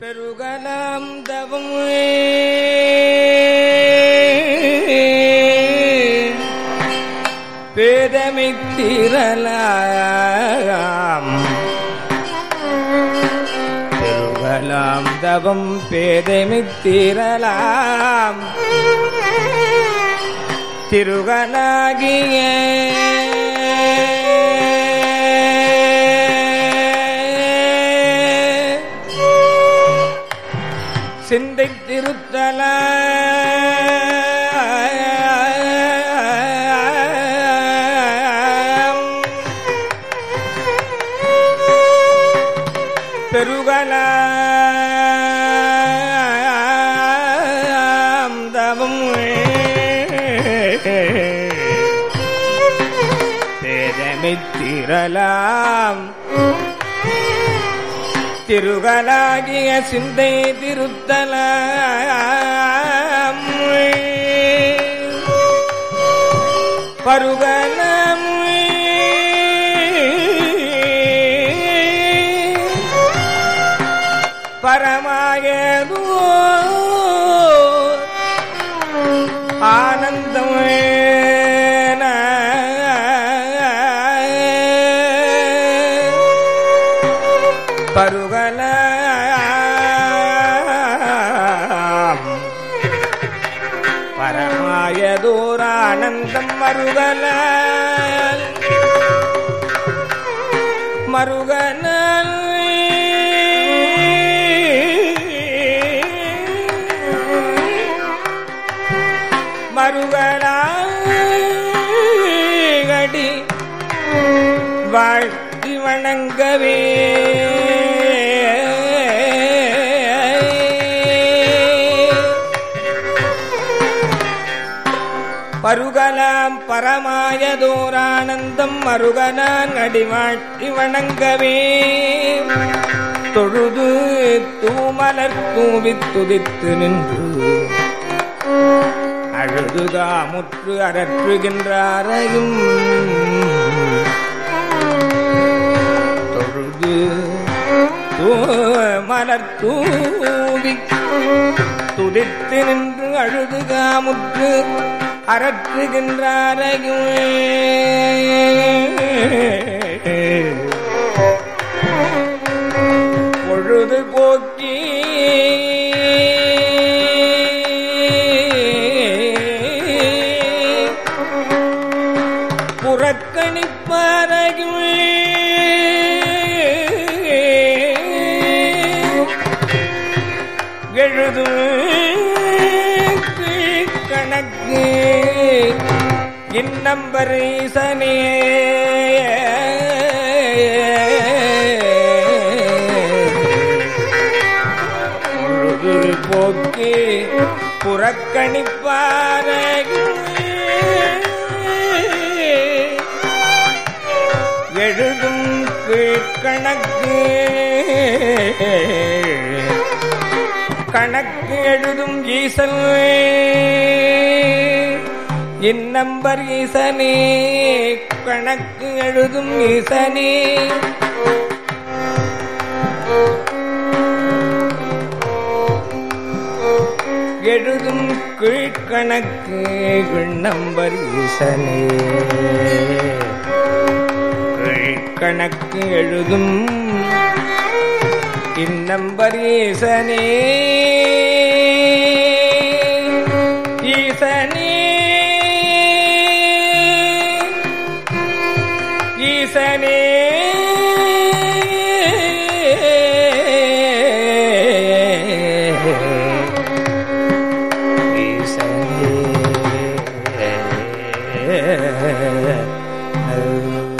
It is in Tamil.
பெருகலாம் தவம் பேதமை தீரலாம் பெருகலாம் தவம் பேதமை தீரலாம் திருகனாகிய சிந்தை திருத்தல பெருகலாம் தவம் பேதமை திரலாம் திருகலாகிய சிந்தை திருத்தலாம் பருகலம் பரமாயதோ ஆனந்தம் பருகலாம் பரமாயதோரானந்தம் மருகல மருகல மருகலாடி வாழ்த்தி வணங்கவே பருகலாம் பரமாயதோரானந்தம் மருகனான் அடிவாழ்த்தி வணங்கவே தொழுது தூமலர் தூவித் துதித்து நின்று அழுதுகாமுற்று அரற்றுகின்றாரையும் தொழுது மலர் தூவி துதித்து நின்று அழுதுகாமுற்று அரற்றுகின்றாரையும் பொழுது போக்கி புறக்கணிப்பாரையும் எழுதும் கணக்கு இன்னம்பரீசனே பொழுது போக்கி புறக்கணிப்பார எழுதும் கீழ்கணக்கு கணக்கு எழுதும் ஈசன் இந்நம்பர் ஈசனே கணக்கு எழுதும் ஈசனே எழுதும் கீழ்கணக்கு நம்பர் ஈசனே கீழ்கணக்கு எழுதும் இந்நம்பர் ஈசனே ஈசனே ஈசனே ஈசனே